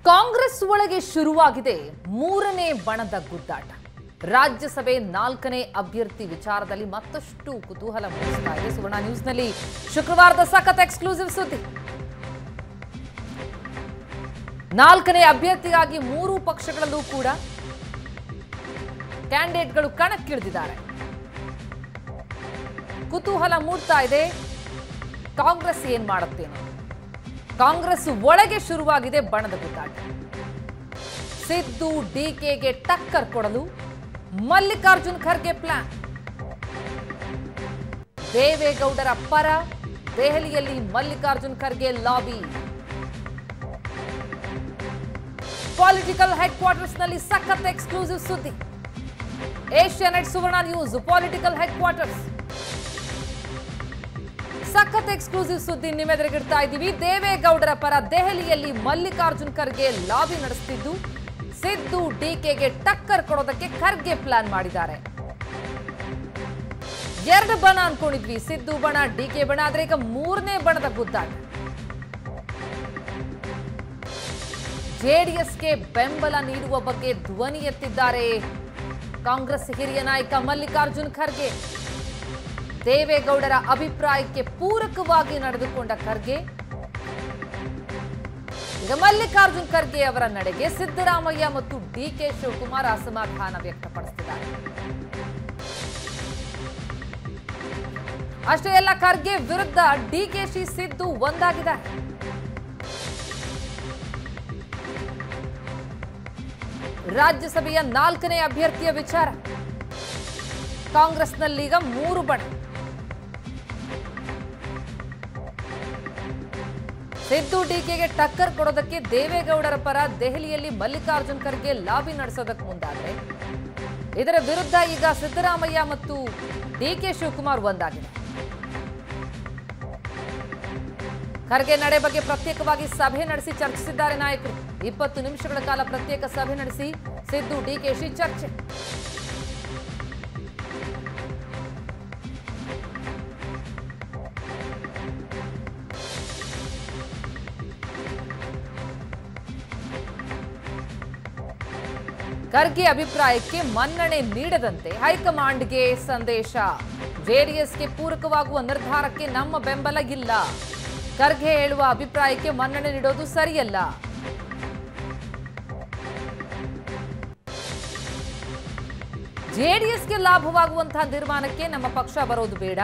ಕಾಂಗ್ರೆಸ್ ಒಳಗೆ ಶುರುವಾಗಿದೆ ಮೂರನೇ ಬಣದ ಗುದ್ದಾಟ ರಾಜ್ಯಸಭೆ ನಾಲ್ಕನೇ ಅಭ್ಯರ್ಥಿ ವಿಚಾರದಲ್ಲಿ ಮತ್ತಷ್ಟು ಕುತೂಹಲ ಮೂಡಿಸ್ತಾ ಇದೆ ಸುವರ್ಣ ನ್ಯೂಸ್ನಲ್ಲಿ ಶುಕ್ರವಾರದ ಸಖತ್ ಎಕ್ಸ್ಕ್ಲೂಸಿವ್ ಸುದ್ದಿ ನಾಲ್ಕನೇ ಅಭ್ಯರ್ಥಿಗಾಗಿ ಮೂರು ಪಕ್ಷಗಳಲ್ಲೂ ಕೂಡ ಕ್ಯಾಂಡಿಡೇಟ್ಗಳು ಕಣಕ್ಕಿಳಿದಿದ್ದಾರೆ ಕುತೂಹಲ ಮೂಡ್ತಾ ಇದೆ ಕಾಂಗ್ರೆಸ್ ಏನ್ ಮಾಡುತ್ತೇನೋ ಕಾಂಗ್ರೆಸ್ ಒಳಗೆ ಶುರುವಾಗಿದೆ ಬಣದ ಗುದ್ದಾಟ ಸಿದ್ದು ಡಿಕೆಗೆ ಟಕ್ಕರ್ ಕೊಡಲು ಮಲ್ಲಿಕಾರ್ಜುನ್ ಖರ್ಗೆ ಪ್ಲಾನ್ ದೇವೇಗೌಡರ ಪರ ದೆಹಲಿಯಲ್ಲಿ ಮಲ್ಲಿಕಾರ್ಜುನ್ ಖರ್ಗೆ ಲಾಬಿ ಪಾಲಿಟಿಕಲ್ ಹೆಡ್ ಕ್ವಾರ್ಟರ್ಸ್ನಲ್ಲಿ ಸಖತ್ ಎಕ್ಸ್ಕ್ಲೂಸಿವ್ ಸುದ್ದಿ Asianet Suvarna news political headquarters ಸಖತ್ ಎಕ್ಸ್ಕ್ಲೂಸಿವ್ ಸುದ್ದಿ ನಿಮ್ಮೆದುರಿಗಿಡ್ತಾ ಇದ್ದೀವಿ ದೇವೇಗೌಡರ ಪರ ದೆಹಲಿಯಲ್ಲಿ ಮಲ್ಲಿಕಾರ್ಜುನ್ ಖರ್ಗೆ ಲಾಬಿ ನಡೆಸುತ್ತಿದ್ದು ಸಿದ್ದು ಡಿಕೆಗೆ ಟಕ್ಕರ್ ಕೊಡೋದಕ್ಕೆ ಖರ್ಗೆ ಪ್ಲಾನ್ ಮಾಡಿದ್ದಾರೆ ಎರಡು ಬಣ ಅನ್ಕೊಂಡಿದ್ವಿ ಸಿದ್ದು ಬಣ ಡಿಕೆ ಬಣ ಆದ್ರೆ ಈಗ ಮೂರನೇ ಬಣದ ಗುದ್ದಾಟ ಜೆಡಿಎಸ್ಗೆ ಬೆಂಬಲ ನೀಡುವ ಬಗ್ಗೆ ಧ್ವನಿ ಎತ್ತಿದ್ದಾರೆ ಕಾಂಗ್ರೆಸ್ ಹಿರಿಯ ನಾಯಕ ಮಲ್ಲಿಕಾರ್ಜುನ್ ಖರ್ಗೆ ದೇವೇಗೌಡರ ಅಭಿಪ್ರಾಯಕ್ಕೆ ಪೂರಕವಾಗಿ ನಡೆದುಕೊಂಡ ಖರ್ಗೆ ಈಗ ಮಲ್ಲಿಕಾರ್ಜುನ್ ಖರ್ಗೆ ಅವರ ನಡೆಗೆ ಸಿದ್ದರಾಮಯ್ಯ ಮತ್ತು ಡಿಕೆ ಶಿವಕುಮಾರ್ ಅಸಮಾಧಾನ ವ್ಯಕ್ತಪಡಿಸಿದ್ದಾರೆ ಅಷ್ಟೇ ಎಲ್ಲ ಖರ್ಗೆ ವಿರುದ್ಧ ಡಿಕೆಶಿ ಸಿದ್ದು ಒಂದಾಗಿದ್ದಾರೆ ರಾಜ್ಯಸಭೆಯ ನಾಲ್ಕನೇ ಅಭ್ಯರ್ಥಿಯ ವಿಚಾರ ಕಾಂಗ್ರೆಸ್ನಲ್ಲೀಗ ಮೂರು ಬಣ ಸಿದ್ದು ಡಿಕೆಗೆ ಟಕ್ಕರ್ ಕೊಡೋದಕ್ಕೆ ದೇವೇಗೌಡರ ಪರ ದೆಹಲಿಯಲ್ಲಿ ಮಲ್ಲಿಕಾರ್ಜುನ್ ಖರ್ಗೆ ಲಾಬಿ ನಡೆಸೋದಕ್ಕೆ ಮುಂದಾದ್ರೆ ಇದರ ವಿರುದ್ಧ ಈಗ ಸಿದ್ದರಾಮಯ್ಯ ಮತ್ತು ಡಿಕೆ ಶಿವಕುಮಾರ್ ಒಂದಾಗಿದೆ ಖರ್ಗೆ ನಡೆ ಬಗ್ಗೆ ಪ್ರತ್ಯೇಕವಾಗಿ ಸಭೆ ನಡೆಸಿ ಚರ್ಚಿಸಿದ್ದಾರೆ ನಾಯಕರು ಇಪ್ಪತ್ತು ನಿಮಿಷಗಳ ಕಾಲ ಪ್ರತ್ಯೇಕ ಸಭೆ ನಡೆಸಿ ಸಿದ್ದು ಡಿಕೆಶಿ ಚರ್ಚೆ ಖರ್ಗೆ ಅಭಿಪ್ರಾಯಕ್ಕೆ ಮನ್ನಣೆ ನೀಡದಂತೆ ಹೈಕಮಾಂಡ್ಗೆ ಸಂದೇಶ ಜೆಡಿಎಸ್ಗೆ ಪೂರಕವಾಗುವ ನಿರ್ಧಾರಕ್ಕೆ ನಮ್ಮ ಬೆಂಬಲ ಇಲ್ಲ ಖರ್ಗೆ ಹೇಳುವ ಅಭಿಪ್ರಾಯಕ್ಕೆ ಮನ್ನಣೆ ನೀಡೋದು ಸರಿಯಲ್ಲ ಜೆಡಿಎಸ್ಗೆ ಲಾಭವಾಗುವಂತಹ ತೀರ್ಮಾನಕ್ಕೆ ನಮ್ಮ ಪಕ್ಷ ಬರೋದು ಬೇಡ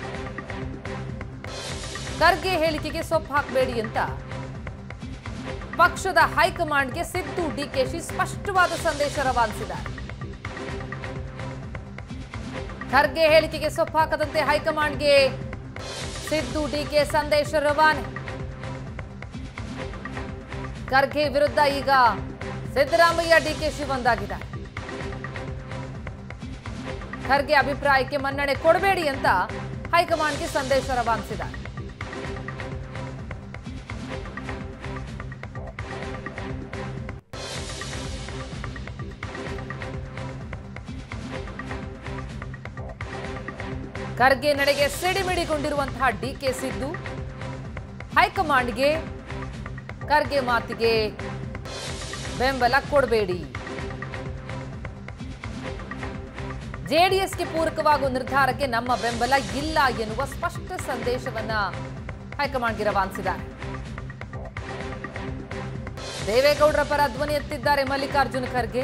ಖರ್ಗೆ ಹೇಳಿಕೆಗೆ ಸೊಪ್ಪು ಹಾಕಬೇಡಿ ಅಂತ ಪಕ್ಷದ ಹೈಕಮಾಂಡ್ಗೆ ಸಿದ್ದು ಡಿಕೆಶಿ ಸ್ಪಷ್ಟವಾದ ಸಂದೇಶ ರವಾನಿಸಿದ್ದಾರೆ ಖರ್ಗೆ ಹೇಳಿಕೆಗೆ ಸೊಪ್ಪು ಹಾಕದಂತೆ ಹೈಕಮಾಂಡ್ಗೆ ಸಿದ್ದು ಡಿಕೆ ಸಂದೇಶ ರವಾನೆ ಖರ್ಗೆ ವಿರುದ್ಧ ಈಗ ಸಿದ್ದರಾಮಯ್ಯ ಡಿಕೆಶಿ ಒಂದಾಗಿದ್ದಾರೆ ಖರ್ಗೆ ಅಭಿಪ್ರಾಯಕ್ಕೆ ಮನ್ನಣೆ ಕೊಡಬೇಡಿ ಅಂತ ಹೈಕಮಾಂಡ್ಗೆ ಸಂದೇಶ ರವಾನಿಸಿದ್ದಾರೆ ಖರ್ಗೆ ನಡೆಗೆ ಸಿಡಿಮಿಡಿಗೊಂಡಿರುವಂತಹ ಡಿಕೆ ಸಿದ್ದು ಹೈಕಮಾಂಡ್ಗೆ ಖರ್ಗೆ ಮಾತಿಗೆ ಬೆಂಬಲ ಕೊಡಬೇಡಿ ಜೆಡಿಎಸ್ಗೆ ಪೂರಕವಾಗುವ ನಿರ್ಧಾರಕ್ಕೆ ನಮ್ಮ ಬೆಂಬಲ ಇಲ್ಲ ಎನ್ನುವ ಸ್ಪಷ್ಟ ಸಂದೇಶವನ್ನ ಹೈಕಮಾಂಡ್ಗೆ ರವಾನಿಸಿದ್ದಾರೆ ದೇವೇಗೌಡರ ಪರ ಧ್ವನಿ ಎತ್ತಿದ್ದಾರೆ ಮಲ್ಲಿಕಾರ್ಜುನ ಖರ್ಗೆ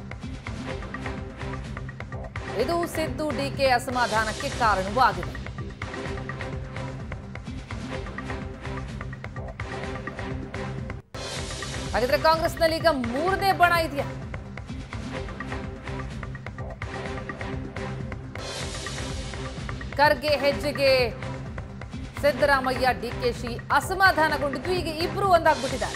ಇದು ಸಿದ್ದು ಡಿಕೆ ಅಸಮಾಧಾನಕ್ಕೆ ಕಾರಣವೂ ಆಗಿದೆ ಹಾಗಿದ್ರೆ ಕಾಂಗ್ರೆಸ್ನಲ್ಲಿ ಈಗ ಮೂರನೇ ಬಣ ಇದೆಯಾ ಖರ್ಗೆ ಹೆಜ್ಜೆಗೆ ಸಿದ್ದರಾಮಯ್ಯ ಡಿಕೆಶಿ ಅಸಮಾಧಾನಗೊಂಡಿದ್ದು ಈಗ ಇಬ್ರು ಒಂದಾಗ್ಬಿಟ್ಟಿದ್ದಾರೆ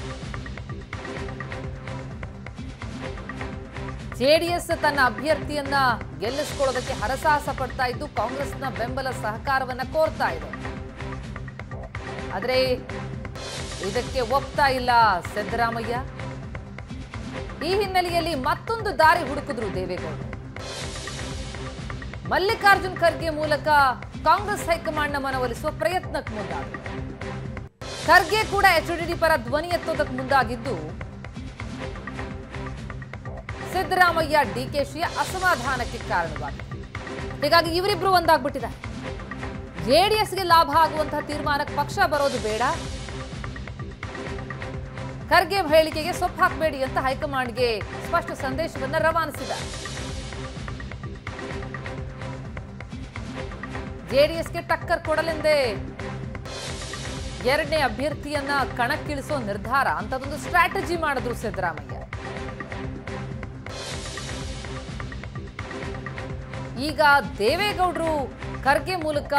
ಜೆಡಿಎಸ್ ತನ್ನ ಅಭ್ಯರ್ಥಿಯನ್ನ ಗೆಲ್ಲಿಸಿಕೊಳ್ಳೋದಕ್ಕೆ ಹರಸಾಹಸ ಪಡ್ತಾ ಇದ್ದು ಕಾಂಗ್ರೆಸ್ನ ಬೆಂಬಲ ಸಹಕಾರವನ್ನ ಕೋರ್ತಾ ಇದೆ ಆದ್ರೆ ಇದಕ್ಕೆ ಒಪ್ತಾ ಇಲ್ಲ ಸಿದ್ದರಾಮಯ್ಯ ಈ ಹಿನ್ನೆಲೆಯಲ್ಲಿ ಮತ್ತೊಂದು ದಾರಿ ಹುಡುಕಿದ್ರು ದೇವೇಗೌಡರು ಮಲ್ಲಿಕಾರ್ಜುನ್ ಖರ್ಗೆ ಮೂಲಕ ಕಾಂಗ್ರೆಸ್ ಹೈಕಮಾಂಡ್ನ ಮನವೊಲಿಸುವ ಪ್ರಯತ್ನಕ್ಕೆ ಮುಂದಾದರು ಖರ್ಗೆ ಕೂಡ ಎಚ್ ಡಿ ಪರ ಧ್ವನಿ ಎತ್ತೋದಕ್ಕೆ ಮುಂದಾಗಿದ್ದು ಸಿದ್ದರಾಮಯ್ಯ ಡಿಕೆಶಿಯ ಅಸಮಾಧಾನಕ್ಕೆ ಕಾರಣವಾಗಿದೆ ಹೀಗಾಗಿ ಇವರಿಬ್ರು ಒಂದಾಗ್ಬಿಟ್ಟಿದ್ದಾರೆ ಜೆಡಿಎಸ್ಗೆ ಲಾಭ ಆಗುವಂತಹ ತೀರ್ಮಾನಕ್ಕೆ ಪಕ್ಷ ಬರೋದು ಬೇಡ ಖರ್ಗೆ ಹೇಳಿಕೆಗೆ ಸೊಪ್ಪು ಹಾಕಬೇಡಿ ಅಂತ ಹೈಕಮಾಂಡ್ಗೆ ಸ್ಪಷ್ಟ ಸಂದೇಶವನ್ನ ರವಾನಿಸಿದ್ದಾರೆ ಜೆಡಿಎಸ್ಗೆ ಟಕ್ಕರ್ ಕೊಡಲೆಂದೇ ಎರಡನೇ ಅಭ್ಯರ್ಥಿಯನ್ನ ಕಣಕ್ಕಿಳಿಸೋ ನಿರ್ಧಾರ ಅಂತದೊಂದು ಸ್ಟ್ರಾಟಜಿ ಮಾಡಿದ್ರು ಸಿದ್ದರಾಮಯ್ಯ ಈಗ ದೇವೇಗೌಡರು ಖರ್ಗೆ ಮೂಲಕ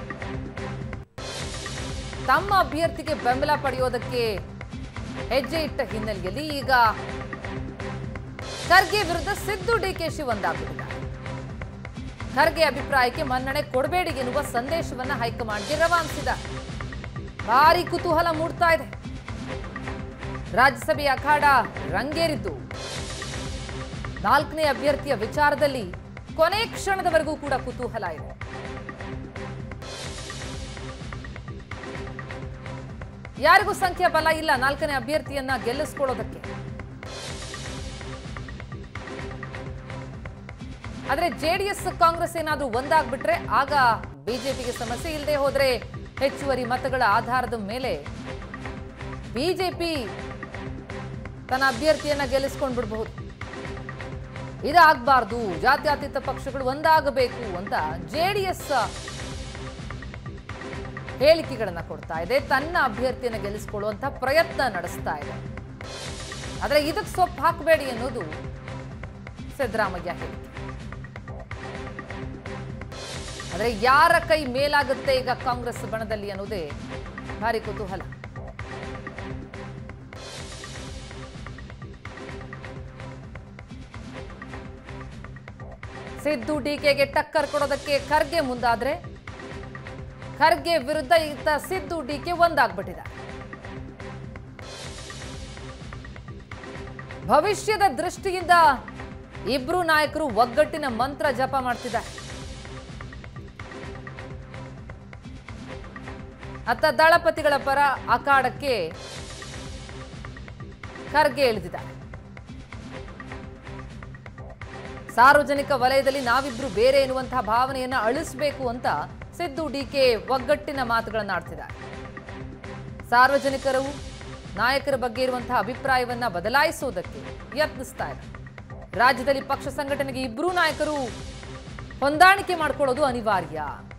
ತಮ್ಮ ಅಭ್ಯರ್ಥಿಗೆ ಬೆಂಬಲ ಪಡೆಯೋದಕ್ಕೆ ಹೆಜ್ಜೆ ಇಟ್ಟ ಹಿನ್ನೆಲೆಯಲ್ಲಿ ಈಗ ಖರ್ಗೆ ವಿರುದ್ಧ ಸಿದ್ದು ಡಿಕೆಶಿ ಒಂದಾಗ್ಬಿಟ್ಟಿದ್ದಾರೆ ಖರ್ಗೆ ಅಭಿಪ್ರಾಯಕ್ಕೆ ಮನ್ನಣೆ ಕೊಡಬೇಡಿ ಎನ್ನುವ ಸಂದೇಶವನ್ನ ಹೈಕಮಾಂಡ್ಗೆ ರವಾನಿಸಿದ ಭಾರಿ ಕುತೂಹಲ ಮೂಡ್ತಾ ಇದೆ ರಾಜ್ಯಸಭೆಯ ಅಖಾಡ ರಂಗೇರಿದ್ದು ನಾಲ್ಕನೇ ಅಭ್ಯರ್ಥಿಯ ವಿಚಾರದಲ್ಲಿ ಕೊನೆ ಕ್ಷಣದವರೆಗೂ ಕೂಡ ಕುತೂಹಲ ಇದೆ ಯಾರಿಗೂ ಸಂಖ್ಯಾ ಬಲ ಇಲ್ಲ ನಾಲ್ಕನೇ ಅಭ್ಯರ್ಥಿಯನ್ನ ಗೆಲ್ಲಿಸ್ಕೊಳ್ಳೋದಕ್ಕೆ ಆದ್ರೆ ಜೆಡಿಎಸ್ ಕಾಂಗ್ರೆಸ್ ಏನಾದ್ರೂ ಒಂದಾಗ್ಬಿಟ್ರೆ ಆಗ ಬಿಜೆಪಿಗೆ ಸಮಸ್ಯೆ ಇಲ್ಲದೆ ಹೋದ್ರೆ ಹೆಚ್ಚುವರಿ ಮತಗಳ ಆಧಾರದ ಮೇಲೆ ಬಿಜೆಪಿ ತನ್ನ ಅಭ್ಯರ್ಥಿಯನ್ನ ಗೆಲ್ಲಿಸ್ಕೊಂಡ್ ಬಿಡಬಹುದು ಇದಾಗಬಾರ್ದು ಜಾತ್ಯತೀತ ಪಕ್ಷಗಳು ಒಂದಾಗಬೇಕು ಅಂತ ಜೆಡಿಎಸ್ ಹೇಳಿಕೆಗಳನ್ನ ಕೊಡ್ತಾ ಇದೆ ತನ್ನ ಅಭ್ಯರ್ಥಿಯನ್ನು ಗೆಲ್ಲಿಸಿಕೊಳ್ಳುವಂತ ಪ್ರಯತ್ನ ನಡೆಸ್ತಾ ಇದೆ ಆದ್ರೆ ಇದಕ್ಕೆ ಸೊಪ್ಪು ಹಾಕಬೇಡಿ ಅನ್ನೋದು ಸಿದ್ದರಾಮಯ್ಯ ಹೇಳಿಕೆ ಆದ್ರೆ ಯಾರ ಕೈ ಮೇಲಾಗುತ್ತೆ ಈಗ ಕಾಂಗ್ರೆಸ್ ಬಣದಲ್ಲಿ ಅನ್ನೋದೇ ಭಾರಿ ಕುತೂಹಲ ಸಿದ್ದು ಡಿಕೆಗೆ ಟಕ್ಕರ್ ಕೊಡೋದಕ್ಕೆ ಖರ್ಗೆ ಮುಂದಾದ್ರೆ ಖರ್ಗೆ ವಿರುದ್ಧ ಈತ ಸಿದ್ದು ಡಿಕೆ ಒಂದಾಗ್ಬಿಟ್ಟಿದೆ ಭವಿಷ್ಯದ ದೃಷ್ಟಿಯಿಂದ ಇಬ್ರು ನಾಯಕರು ಒಗ್ಗಟ್ಟಿನ ಮಂತ್ರ ಜಪ ಮಾಡ್ತಿದ್ದಾರೆ ಅತ್ತ ದಳಪತಿಗಳ ಪರ ಅಖಾಡಕ್ಕೆ ಖರ್ಗೆ ಇಳಿದಿದ್ದಾರೆ ಸಾರ್ವಜನಿಕ ವಲಯದಲ್ಲಿ ನಾವಿಬ್ರು ಬೇರೆ ಎನ್ನುವಂತಹ ಭಾವನೆಯನ್ನ ಅಳಿಸಬೇಕು ಅಂತ ಸಿದ್ದು ಡಿಕೆ ಒಗ್ಗಟ್ಟಿನ ಮಾತುಗಳನ್ನು ಆಡ್ತಿದ್ದಾರೆ ಸಾರ್ವಜನಿಕರು ನಾಯಕರ ಬಗ್ಗೆ ಇರುವಂತಹ ಅಭಿಪ್ರಾಯವನ್ನ ಬದಲಾಯಿಸುವುದಕ್ಕೆ ಯತ್ನಿಸ್ತಾ ಇದೆ ರಾಜ್ಯದಲ್ಲಿ ಪಕ್ಷ ಸಂಘಟನೆಗೆ ಇಬ್ಬರೂ ನಾಯಕರು ಹೊಂದಾಣಿಕೆ ಮಾಡ್ಕೊಳ್ಳೋದು ಅನಿವಾರ್ಯ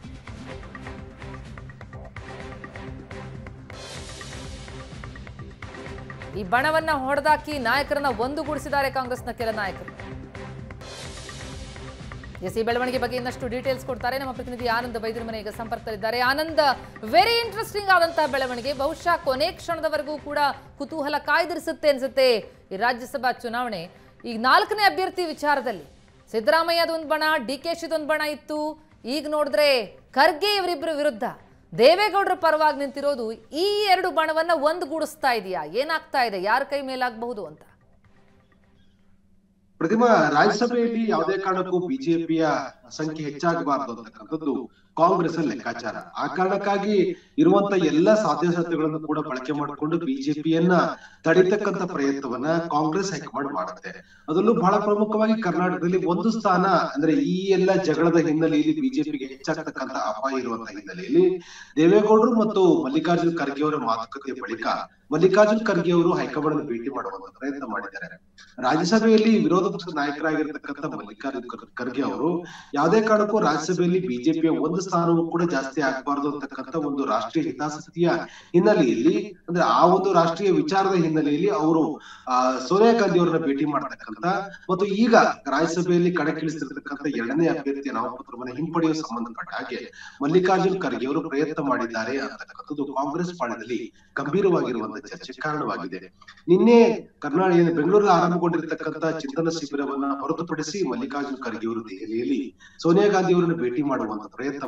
ಈ ಬಣವನ್ನ ಹೊಡೆದಾಕಿ ನಾಯಕರನ್ನ ಒಂದುಗೂಡಿಸಿದ್ದಾರೆ ಕಾಂಗ್ರೆಸ್ನ ಕೆಲ ನಾಯಕರು ಎಸ್ ಈ ಬೆಳವಣಿಗೆ ಬಗ್ಗೆ ಇನ್ನಷ್ಟು ಡೀಟೇಲ್ಸ್ ಕೊಡ್ತಾರೆ ನಮ್ಮ ಪ್ರತಿನಿಧಿ ಆನಂದ್ ಬೈದ್ರ ಮನೆ ಈಗ ಸಂಪರ್ಕದಲ್ಲಿದ್ದಾರೆ ಆನಂದ್ ವೆರಿ ಇಂಟ್ರೆಸ್ಟಿಂಗ್ ಆದಂತಹ ಬೆಳವಣಿಗೆ ಬಹುಶಃ ಕೊನೆ ಕ್ಷಣದವರೆಗೂ ಕೂಡ ಕುತೂಹಲ ಕಾಯ್ದಿರಿಸುತ್ತೆ ಅನ್ಸುತ್ತೆ ಈ ರಾಜ್ಯಸಭಾ ಚುನಾವಣೆ ಈಗ ನಾಲ್ಕನೇ ಅಭ್ಯರ್ಥಿ ವಿಚಾರದಲ್ಲಿ ಸಿದ್ದರಾಮಯ್ಯದೊಂದು ಬಣ ಡಿ ಕೆ ಶಿದೊಂದು ಬಣ ಇತ್ತು ಈಗ ನೋಡಿದ್ರೆ ಖರ್ಗೆ ಇವರಿಬ್ಬರ ವಿರುದ್ಧ ದೇವೇಗೌಡರ ಪರವಾಗಿ ನಿಂತಿರೋದು ಈ ಎರಡು ಬಣವನ್ನ ಒಂದುಗೂಡಿಸ್ತಾ ಇದೆಯಾ ಏನಾಗ್ತಾ ಇದೆ ಯಾರ ಕೈ ಮೇಲಾಗಬಹುದು ಅಂತ ಪ್ರತಿಮಾ ರಾಜ್ಯಸಭೆಯಲ್ಲಿ ಯಾವುದೇ ಕಾರಣಕ್ಕೂ ಬಿಜೆಪಿಯ ಸಂಖ್ಯೆ ಹೆಚ್ಚಾಗಬಾರದು ಅಂತಕ್ಕಂಥದ್ದು ಕಾಂಗ್ರೆಸ್ ಲೆಕ್ಕಾಚಾರ ಆ ಕಾರಣಕ್ಕಾಗಿ ಇರುವಂತ ಎಲ್ಲ ಸಾಧ್ಯತೆಗಳನ್ನು ಕೂಡ ಬಳಕೆ ಮಾಡಿಕೊಂಡು ಬಿಜೆಪಿಯನ್ನ ತಡಿತಕ್ಕಂತ ಪ್ರಯತ್ನವನ್ನ ಕಾಂಗ್ರೆಸ್ ಹೈಕಮಾಂಡ್ ಮಾಡುತ್ತೆ ಅದರಲ್ಲೂ ಬಹಳ ಪ್ರಮುಖವಾಗಿ ಕರ್ನಾಟಕದಲ್ಲಿ ಒಂದು ಸ್ಥಾನ ಅಂದ್ರೆ ಈ ಎಲ್ಲ ಜಗಳದ ಹಿನ್ನೆಲೆಯಲ್ಲಿ ಬಿಜೆಪಿಗೆ ಹೆಚ್ಚಾಗ್ತಕ್ಕಂತ ಅಪಾಯ ಇರುವಂತ ಹಿನ್ನೆಲೆಯಲ್ಲಿ ದೇವೇಗೌಡರು ಮತ್ತು ಮಲ್ಲಿಕಾರ್ಜುನ್ ಖರ್ಗೆ ಅವರ ಮಾತುಕತೆ ಬಳಿಕ ಮಲ್ಲಿಕಾರ್ಜುನ್ ಖರ್ಗೆ ಅವರು ಹೈಕಮಾಂಡ್ ಅನ್ನು ಭೇಟಿ ಮಾಡುವಂತ ಪ್ರಯತ್ನ ಮಾಡಿದ್ದಾರೆ ರಾಜ್ಯಸಭೆಯಲ್ಲಿ ವಿರೋಧ ಪಕ್ಷದ ನಾಯಕರಾಗಿರ್ತಕ್ಕಂಥ ಮಲ್ಲಿಕಾರ್ಜುನ್ ಖರ್ಗೆ ಅವರು ಯಾವುದೇ ಕಾರಣಕ್ಕೂ ರಾಜ್ಯಸಭೆಯಲ್ಲಿ ಬಿಜೆಪಿಯ ಒಂದು ಸ್ಥಾನವೂ ಕೂಡ ಜಾಸ್ತಿ ಆಗಬಾರದು ಅಂತಕ್ಕಂಥ ಒಂದು ರಾಷ್ಟ್ರೀಯ ಹಿತಾಸಕ್ತಿಯ ಹಿನ್ನೆಲೆಯಲ್ಲಿ ಅಂದ್ರೆ ಆ ಒಂದು ರಾಷ್ಟ್ರೀಯ ವಿಚಾರದ ಹಿನ್ನೆಲೆಯಲ್ಲಿ ಅವರು ಆ ಸೋನಿಯಾ ಗಾಂಧಿ ಅವರನ್ನ ಭೇಟಿ ಮಾಡ್ತಕ್ಕಂಥ ಮತ್ತು ಈಗ ರಾಜ್ಯಸಭೆಯಲ್ಲಿ ಕಣಕ್ಕಿಳಿಸಿರ್ತಕ್ಕಂಥ ಎರಡನೇ ಅಭ್ಯರ್ಥಿಯ ನಾಮಪತ್ರವನ್ನು ಹಿಂಪಡೆಯುವ ಸಂಬಂಧಪಟ್ಟ ಹಾಗೆ ಮಲ್ಲಿಕಾರ್ಜುನ್ ಖರ್ಗೆ ಅವರು ಪ್ರಯತ್ನ ಮಾಡಿದ್ದಾರೆ ಅಂತಕ್ಕಂಥದ್ದು ಕಾಂಗ್ರೆಸ್ ಪಾಳ್ಯದಲ್ಲಿ ಗಂಭೀರವಾಗಿರುವಂತ ಚರ್ಚೆ ಕಾರಣವಾಗಿದೆ ನಿನ್ನೆ ಕರ್ನಾಟಕ ಬೆಂಗಳೂರಲ್ಲಿ ಆರಂಭಗೊಂಡಿರ್ತಕ್ಕಂಥ ಚಿಂತನ ಶಿಬಿರವನ್ನ ಹೊರತುಪಡಿಸಿ ಮಲ್ಲಿಕಾರ್ಜುನ್ ಖರ್ಗೆ ಅವರು ದೆಹಲಿಯಲ್ಲಿ ಸೋನಿಯಾ ಗಾಂಧಿ ಅವರನ್ನು ಭೇಟಿ ಮಾಡುವಂತ ಪ್ರಯತ್ನ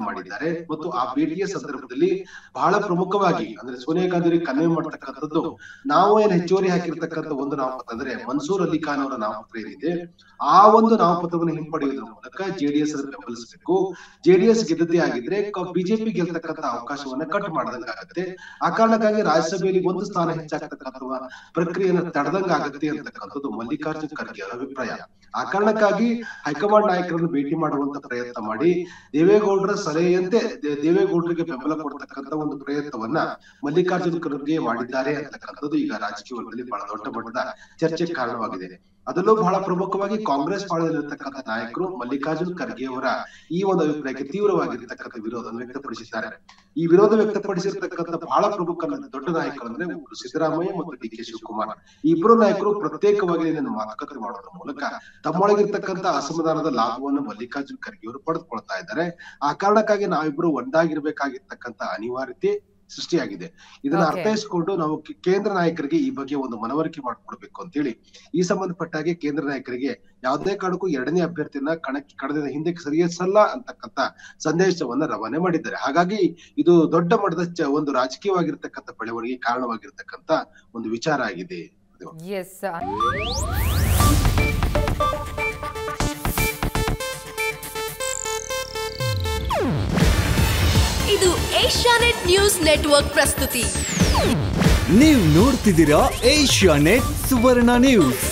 ಮಾಡಿದ್ದಾರೆ ಮತ್ತು ಆ ಭೇಟಿಯ ಸಂದರ್ಭದಲ್ಲಿ ಬಹಳ ಪ್ರಮುಖವಾಗಿ ಅಂದ್ರೆ ಸೋನಿಯಾ ಗಾಂಧಿ ಅವರಿಗೆ ಕನ್ವೆ ಮಾಡ್ತಕ್ಕಂಥದ್ದು ನಾವು ಏನ್ ಹೆಚ್ಚುವರಿ ಹಾಕಿರ್ತಕ್ಕಂಥ ಒಂದು ನಾಮಪತ್ರ ಅಂದ್ರೆ ಮನ್ಸೂರ್ ಅಲಿ ಖಾನ್ ಅವರ ನಾಮಪತ್ರ ಏನಿದೆ ಆ ಒಂದು ನಾಮಪತ್ರವನ್ನು ಹಿಂಪಡೆಯುವುದರ ಮೂಲಕ ಜೆಡಿಎಸ್ ಅನ್ನು ಬೆಂಬಲಿಸಬೇಕು ಜೆಡಿಎಸ್ ಗೆದ್ದದೇ ಆಗಿದ್ರೆ ಬಿಜೆಪಿ ಗೆಲ್ತಕ್ಕಂಥ ಅವಕಾಶವನ್ನ ಕಟ್ ಮಾಡದಂಗಾಗತ್ತೆ ಆ ಕಾರಣಕ್ಕಾಗಿ ರಾಜ್ಯಸಭೆಯಲ್ಲಿ ಒಂದು ಸ್ಥಾನ ಹೆಚ್ಚಾಗ್ತಕ್ಕಂಥ ಪ್ರಕ್ರಿಯೆಯನ್ನ ತಡೆದಂಗಾಗತ್ತೆ ಅಂತಕ್ಕಂಥದ್ದು ಮಲ್ಲಿಕಾರ್ಜುನ್ ಖರ್ಗೆ ಅವರ ಅಭಿಪ್ರಾಯ ಆ ಕಾರಣಕ್ಕಾಗಿ ಹೈಕಮಾಂಡ್ ನಾಯಕರನ್ನು ಭೇಟಿ ಮಾಡುವಂತ ಪ್ರಯತ್ನ ಮಾಡಿ ದೇವೇಗೌಡರ ಸಲಹೆಯಂತೆ ದೇ- ದೇವೇಗೌಡರಿಗೆ ಬೆಂಬಲ ಕೊಡ್ತಕ್ಕಂತ ಒಂದು ಪ್ರಯತ್ನವನ್ನ ಮಲ್ಲಿಕಾರ್ಜುನ್ ಖರ್ಗೆ ಮಾಡಿದ್ದಾರೆ ಅಂತಕ್ಕಂಥದ್ದು ಈಗ ರಾಜಕೀಯ ವಲಯದಲ್ಲಿ ಬಹಳ ದೊಡ್ಡ ಮಟ್ಟದ ಚರ್ಚೆಗೆ ಕಾರಣವಾಗಿದೆ ಅದರಲ್ಲೂ ಬಹಳ ಪ್ರಮುಖವಾಗಿ ಕಾಂಗ್ರೆಸ್ ಪಾಳಯದಲ್ಲಿರ್ತಕ್ಕಂಥ ನಾಯಕರು ಮಲ್ಲಿಕಾರ್ಜುನ್ ಖರ್ಗೆ ಅವರ ಈ ಒಂದು ಅಭಿಪ್ರಾಯಕ್ಕೆ ತೀವ್ರವಾಗಿರ್ತಕ್ಕಂಥ ವಿರೋಧವನ್ನು ವ್ಯಕ್ತಪಡಿಸಿದ್ದಾರೆ ಈ ವಿರೋಧ ವ್ಯಕ್ತಪಡಿಸಿರ್ತಕ್ಕಂಥ ಬಹಳ ಪ್ರಮುಖ ದೊಡ್ಡ ನಾಯಕರು ಅಂದ್ರೆ ಒಬ್ರು ಸಿದ್ದರಾಮಯ್ಯ ಮತ್ತು ಡಿ ಕೆ ಶಿವಕುಮಾರ್ ಈ ಇಬ್ಬರು ನಾಯಕರು ಪ್ರತ್ಯೇಕವಾಗಿ ಇದನ್ನು ಮಾತುಕತೆ ಮಾಡೋದ್ರ ಮೂಲಕ ತಮ್ಮೊಳಗಿರ್ತಕ್ಕಂಥ ಅಸಮಾಧಾನದ ಲಾಭವನ್ನು ಮಲ್ಲಿಕಾರ್ಜುನ್ ಖರ್ಗೆ ಅವರು ಪಡೆದುಕೊಳ್ತಾ ಇದ್ದಾರೆ ಆ ಕಾರಣಕ್ಕಾಗಿ ನಾವಿಬ್ರು ಒಂದಾಗಿರ್ಬೇಕಾಗಿರ್ತಕ್ಕಂಥ ಅನಿವಾರ್ಯತೆ ಸೃಷ್ಟಿಯಾಗಿದೆ ಇದನ್ನ Okay. ಅರ್ಥೈಸಿಕೊಂಡು ನಾವು ಕೇ- ಕೇಂದ್ರ ನಾಯಕರಿಗೆ ಈ ಬಗ್ಗೆ ಒಂದು ಮನವರಿಕೆ ಮಾಡ್ಕೊಡ್ಬೇಕು ಅಂತೇಳಿ ಈ ಸಂಬಂಧಪಟ್ಟ ಹಾಗೆ ಕೇಂದ್ರ ನಾಯಕರಿಗೆ ಯಾವುದೇ ಕಾರಣಕ್ಕೂ ಎರಡನೇ ಅಭ್ಯರ್ಥಿಯನ್ನ ಕಣಕ್ಕೆ ಕಣದಿಂದ ಹಿಂದಕ್ಕೆ ಸರಿಯಿಸಲ್ಲ ಅಂತಕ್ಕಂಥ ಸಂದೇಶವನ್ನ ರವಾನೆ ಮಾಡಿದ್ದಾರೆ ಹಾಗಾಗಿ ಇದು ದೊಡ್ಡ ಮಟ್ಟದ ಚ- ಒಂದು ರಾಜಕೀಯವಾಗಿರ್ತಕ್ಕಂಥ ಬೆಳವಣಿಗೆ ಕಾರಣವಾಗಿರ್ತಕ್ಕಂಥ ಒಂದು ವಿಚಾರ ಆಗಿದೆ ಎಸ್ ಇದು ಏಷ್ಯಾನೆಟ್ ನ್ಯೂಸ್ ನೆಟ್ವರ್ಕ್ ಪ್ರಸ್ತುತಿ ನೀವು ನೋಡ್ತಿದ್ದೀರಾ ಏಷ್ಯಾ ನೆಟ್ ಸುವರ್ಣ ನ್ಯೂಸ್